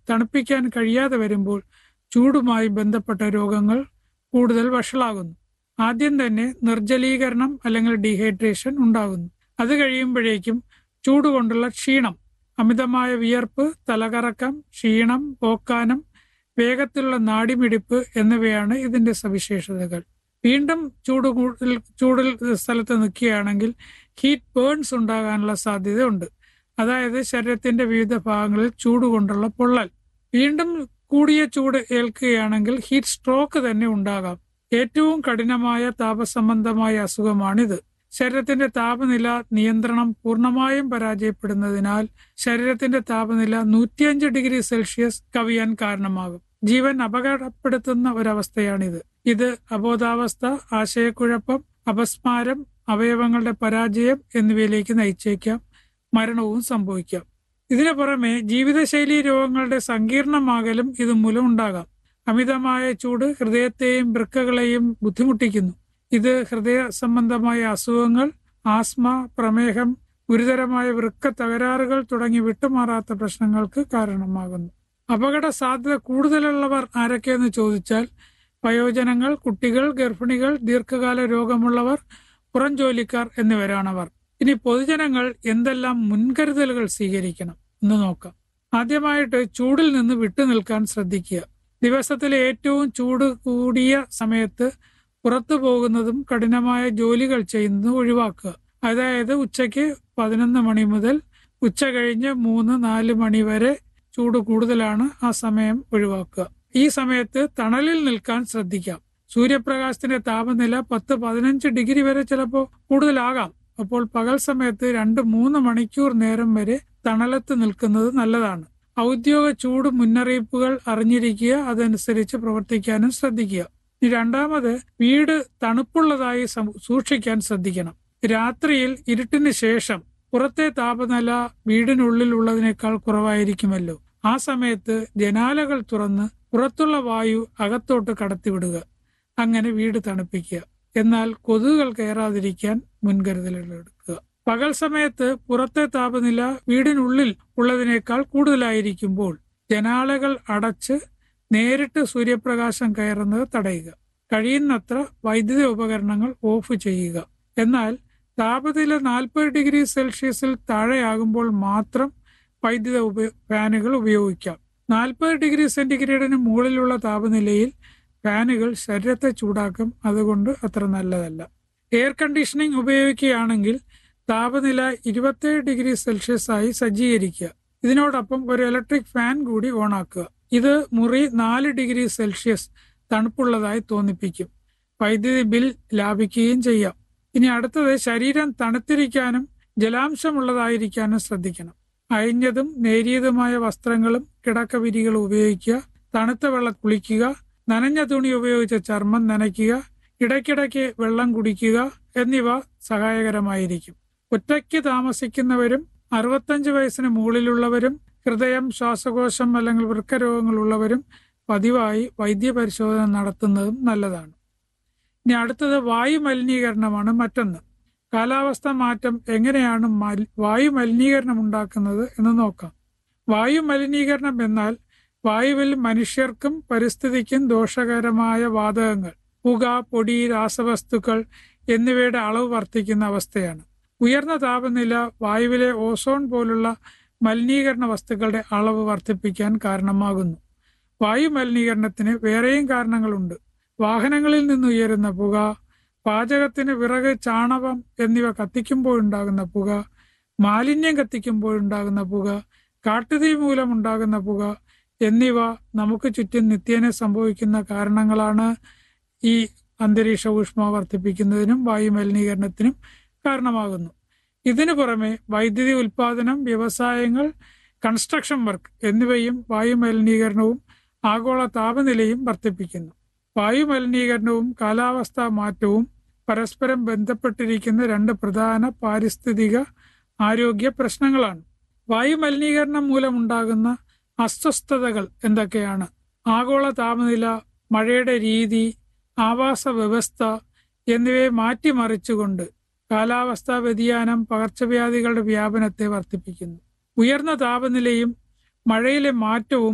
തണുപ്പിക്കാൻ കഴിയാതെ വരുമ്പോൾ ചൂടുമായി ബന്ധപ്പെട്ട രോഗങ്ങൾ കൂടുതൽ വഷളാകുന്നു ആദ്യം തന്നെ നിർജ്ജലീകരണം അല്ലെങ്കിൽ ഡീഹൈഡ്രേഷൻ ഉണ്ടാകുന്നു അത് കഴിയുമ്പോഴേക്കും ചൂട് കൊണ്ടുള്ള ക്ഷീണം അമിതമായ വിയർപ്പ് തലകറക്കം ക്ഷീണം പോക്കാനം വേഗത്തിലുള്ള നാടിമിടിപ്പ് എന്നിവയാണ് ഇതിന്റെ സവിശേഷതകൾ വീണ്ടും ചൂട് കൂടുതൽ ചൂടിൽ സ്ഥലത്ത് നിൽക്കുകയാണെങ്കിൽ ഹീറ്റ് ബേൺസ് ഉണ്ടാകാനുള്ള സാധ്യതയുണ്ട് അതായത് ശരീരത്തിന്റെ വിവിധ ഭാഗങ്ങളിൽ ചൂട് കൊണ്ടുള്ള പൊള്ളൽ വീണ്ടും കൂടിയ ചൂട് ഏൽക്കുകയാണെങ്കിൽ ഹീറ്റ് സ്ട്രോക്ക് തന്നെ ഉണ്ടാകാം ഏറ്റവും കഠിനമായ താപസംബന്ധമായ അസുഖമാണിത് ശരീരത്തിന്റെ താപനില നിയന്ത്രണം പൂർണ്ണമായും പരാജയപ്പെടുന്നതിനാൽ ശരീരത്തിന്റെ താപനില നൂറ്റിയഞ്ച് ഡിഗ്രി സെൽഷ്യസ് കവിയാൻ കാരണമാകും ജീവൻ അപകടപ്പെടുത്തുന്ന ഒരവസ്ഥയാണിത് ഇത് അബോധാവസ്ഥ ആശയക്കുഴപ്പം അപസ്മാരം അവയവങ്ങളുടെ പരാജയം എന്നിവയിലേക്ക് നയിച്ചേക്കാം മരണവും സംഭവിക്കാം ഇതിനു പുറമെ ജീവിതശൈലി രോഗങ്ങളുടെ സങ്കീർണമാകലും ഇത് മൂലമുണ്ടാകാം അമിതമായ ചൂട് ഹൃദയത്തെയും വൃക്കകളെയും ബുദ്ധിമുട്ടിക്കുന്നു ഇത് ഹൃദയ സംബന്ധമായ അസുഖങ്ങൾ ആസ്മ പ്രമേഹം ഗുരുതരമായ വൃക്ക തകരാറുകൾ തുടങ്ങി വിട്ടുമാറാത്ത പ്രശ്നങ്ങൾക്ക് കാരണമാകുന്നു അപകട സാധ്യത കൂടുതലുള്ളവർ ആരൊക്കെയെന്ന് ചോദിച്ചാൽ വയോജനങ്ങൾ കുട്ടികൾ ഗർഭിണികൾ ദീർഘകാല രോഗമുള്ളവർ പുറം ജോലിക്കാർ എന്നിവരാണവർ ഇനി പൊതുജനങ്ങൾ എന്തെല്ലാം മുൻകരുതലുകൾ സ്വീകരിക്കണം എന്ന് നോക്കാം ആദ്യമായിട്ട് ചൂടിൽ നിന്ന് വിട്ടുനിൽക്കാൻ ശ്രദ്ധിക്കുക ദിവസത്തിലെ ഏറ്റവും ചൂട് കൂടിയ സമയത്ത് പുറത്തു പോകുന്നതും കഠിനമായ ജോലികൾ ചെയ്യുന്നതും ഒഴിവാക്കുക അതായത് ഉച്ചയ്ക്ക് പതിനൊന്ന് മണി മുതൽ ഉച്ച കഴിഞ്ഞ് മൂന്ന് നാല് മണി വരെ ചൂട് കൂടുതലാണ് ആ സമയം ഒഴിവാക്കുക ഈ സമയത്ത് തണലിൽ നിൽക്കാൻ ശ്രദ്ധിക്കാം സൂര്യപ്രകാശത്തിന്റെ താപനില പത്ത് പതിനഞ്ച് ഡിഗ്രി വരെ ചിലപ്പോൾ കൂടുതലാകാം അപ്പോൾ പകൽ സമയത്ത് രണ്ട് മൂന്ന് മണിക്കൂർ നേരം വരെ തണലത്ത് നിൽക്കുന്നത് നല്ലതാണ് ഔദ്യോഗിക ചൂട് മുന്നറിയിപ്പുകൾ അറിഞ്ഞിരിക്കുക അതനുസരിച്ച് പ്രവർത്തിക്കാനും ശ്രദ്ധിക്കുക ഇനി രണ്ടാമത് വീട് തണുപ്പുള്ളതായി സൂക്ഷിക്കാൻ ശ്രദ്ധിക്കണം രാത്രിയിൽ ഇരുട്ടിന് ശേഷം പുറത്തെ താപനില വീടിനുള്ളിൽ ഉള്ളതിനേക്കാൾ കുറവായിരിക്കുമല്ലോ ആ സമയത്ത് ജനാലകൾ തുറന്ന് പുറത്തുള്ള വായു അകത്തോട്ട് കടത്തിവിടുക അങ്ങനെ വീട് തണുപ്പിക്കുക എന്നാൽ കൊതുകുകൾ കയറാതിരിക്കാൻ മുൻകരുതലുകൾ എടുക്കുക പകൽ സമയത്ത് പുറത്തെ താപനില വീടിനുള്ളിൽ ഉള്ളതിനേക്കാൾ കൂടുതലായിരിക്കുമ്പോൾ ജനാലകൾ അടച്ച് നേരിട്ട് സൂര്യപ്രകാശം കയറുന്നത് തടയുക കഴിയുന്നത്ര വൈദ്യുത ഉപകരണങ്ങൾ ഓഫ് ചെയ്യുക എന്നാൽ താപനില നാൽപ്പത് ഡിഗ്രി സെൽഷ്യസിൽ താഴെയാകുമ്പോൾ മാത്രം വൈദ്യുത ഉപ ഫാനുകൾ ഉപയോഗിക്കാം നാൽപ്പത് ഡിഗ്രി സെന്റിഗ്രേഡിന് മുകളിലുള്ള താപനിലയിൽ ഫാനുകൾ ശരീരത്തെ ചൂടാക്കും അതുകൊണ്ട് അത്ര നല്ലതല്ല എയർ കണ്ടീഷനിങ് ഉപയോഗിക്കുകയാണെങ്കിൽ താപനില ഇരുപത്തേഴ് ഡിഗ്രി സെൽഷ്യസ് ആയി സജ്ജീകരിക്കുക ഇതിനോടൊപ്പം ഒരു ഇലക്ട്രിക് ഫാൻ കൂടി ഓണാക്കുക ഇത് മുറി നാല് ഡിഗ്രി സെൽഷ്യസ് തണുപ്പുള്ളതായി തോന്നിപ്പിക്കും വൈദ്യുതി ബിൽ ലാഭിക്കുകയും ചെയ്യാം ഇനി അടുത്തത് ശരീരം തണുത്തിരിക്കാനും ജലാംശമുള്ളതായിരിക്കാനും ശ്രദ്ധിക്കണം അയഞ്ഞതും നേരിയതുമായ വസ്ത്രങ്ങളും കിടക്കവിരികളും ഉപയോഗിക്കുക തണുത്ത വെള്ളം കുളിക്കുക നനഞ്ഞ തുണി ഉപയോഗിച്ച ചർമ്മം നനയ്ക്കുക ഇടയ്ക്കിടയ്ക്ക് വെള്ളം കുടിക്കുക എന്നിവ സഹായകരമായിരിക്കും ഒറ്റയ്ക്ക് താമസിക്കുന്നവരും അറുപത്തഞ്ച് വയസ്സിന് മുകളിലുള്ളവരും ഹൃദയം ശ്വാസകോശം അല്ലെങ്കിൽ വൃക്കരോഗങ്ങളുള്ളവരും പതിവായി വൈദ്യപരിശോധന നടത്തുന്നതും നല്ലതാണ് ഇനി അടുത്തത് വായു മലിനീകരണമാണ് മറ്റൊന്ന് കാലാവസ്ഥ മാറ്റം എങ്ങനെയാണ് വായു മലിനീകരണം ഉണ്ടാക്കുന്നത് എന്ന് നോക്കാം വായു മലിനീകരണം എന്നാൽ വായുവിൽ മനുഷ്യർക്കും പരിസ്ഥിതിക്കും ദോഷകരമായ വാതകങ്ങൾ പുക പൊടി രാസവസ്തുക്കൾ എന്നിവയുടെ അളവ് വർദ്ധിക്കുന്ന അവസ്ഥയാണ് ഉയർന്ന താപനില വായുവിലെ ഓസോൺ പോലുള്ള മലിനീകരണ വസ്തുക്കളുടെ അളവ് വർദ്ധിപ്പിക്കാൻ കാരണമാകുന്നു വായു മലിനീകരണത്തിന് വേറെയും കാരണങ്ങളുണ്ട് വാഹനങ്ങളിൽ നിന്ന് ഉയരുന്ന പുക പാചകത്തിന് വിറക് ചാണകം എന്നിവ കത്തിക്കുമ്പോഴുണ്ടാകുന്ന പുക മാലിന്യം കത്തിക്കുമ്പോഴുണ്ടാകുന്ന പുക കാട്ടുതീ മൂലമുണ്ടാകുന്ന പുക എന്നിവ നമുക്ക് ചുറ്റും നിത്യേന സംഭവിക്കുന്ന കാരണങ്ങളാണ് ഈ അന്തരീക്ഷ ഊഷ്മ വർദ്ധിപ്പിക്കുന്നതിനും വായു മലിനീകരണത്തിനും കാരണമാകുന്നു ഇതിനു പുറമെ വൈദ്യുതി ഉൽപാദനം വ്യവസായങ്ങൾ കൺസ്ട്രക്ഷൻ വർക്ക് എന്നിവയും വായു മലിനീകരണവും ആഗോള താപനിലയും വർദ്ധിപ്പിക്കുന്നു വായു മലിനീകരണവും കാലാവസ്ഥാ മാറ്റവും പരസ്പരം ബന്ധപ്പെട്ടിരിക്കുന്ന രണ്ട് പ്രധാന പാരിസ്ഥിതിക ആരോഗ്യ പ്രശ്നങ്ങളാണ് വായു മലിനീകരണം മൂലമുണ്ടാകുന്ന അസ്വസ്ഥതകൾ എന്തൊക്കെയാണ് ആഗോള താപനില മഴയുടെ രീതി ആവാസ വ്യവസ്ഥ എന്നിവയെ മാറ്റിമറിച്ചുകൊണ്ട് കാലാവസ്ഥാ വ്യതിയാനം പകർച്ചവ്യാധികളുടെ വ്യാപനത്തെ വർദ്ധിപ്പിക്കുന്നു ഉയർന്ന താപനിലയും മഴയിലെ മാറ്റവും